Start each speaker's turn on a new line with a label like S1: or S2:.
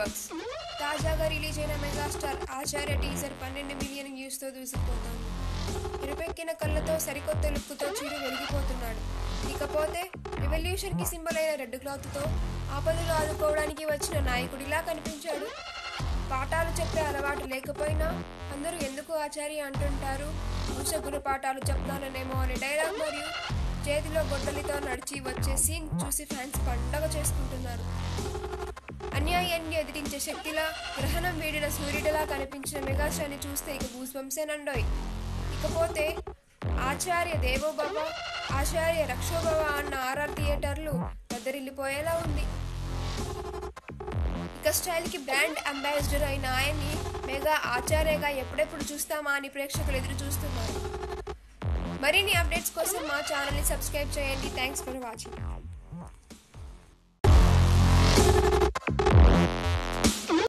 S1: talks తాజాగా release అయిన megastar Acharya teaser పన్నెండు మిలియన్ వ్యూస్తో దూసుకుపోతోంది ఇరుపెక్కిన కళ్ళతో సరికొత్త లుక్తో చీరు వెలిగిపోతున్నాడు ఇకపోతే రెవల్యూషన్ కి సింబల్ అయిన రెడ్ క్లాత్ తో ఆపదలు ఆదుకోవడానికి వచ్చిన నాయకుడిలా కనిపించాడు పాఠాలు చెప్పే అలవాటు లేకపోయినా అందరూ ఎందుకు ఆచార్య అంటుంటారు మూసగురు పాఠాలు చెప్తాననేమో అనే డైలాగ్ మరియు చేతిలో గొడ్డలితో నడిచి వచ్చే సీన్ చూసి ఫ్యాన్స్ పండగ చేసుకుంటున్నారు అన్యాయాన్ని ఎదిరించే శక్తిలా గ్రహణం వీడిన సూర్యుడిలా కనిపించిన మెగాస్టార్ని చూస్తే ఇక గూస్బంసేనండోయ్ ఇకపోతే ఆచార్య దేవోభవ ఆచార్య రక్షోభవ అన్న ఆర్ఆర్ థియేటర్లు దద్దరిల్లిపోయేలా ఉంది ఇక స్టైల్కి బ్రాండ్ అంబాసిడర్ అయిన ఆయన్ని మెగా ఆచార్యగా ఎప్పుడెప్పుడు చూస్తామా అని ప్రేక్షకులు ఎదురు చూస్తున్నారు మరిన్ని అప్డేట్స్ కోసం మా ఛానల్ని సబ్స్క్రైబ్ చేయండి థ్యాంక్స్ ఫర్ వాచింగ్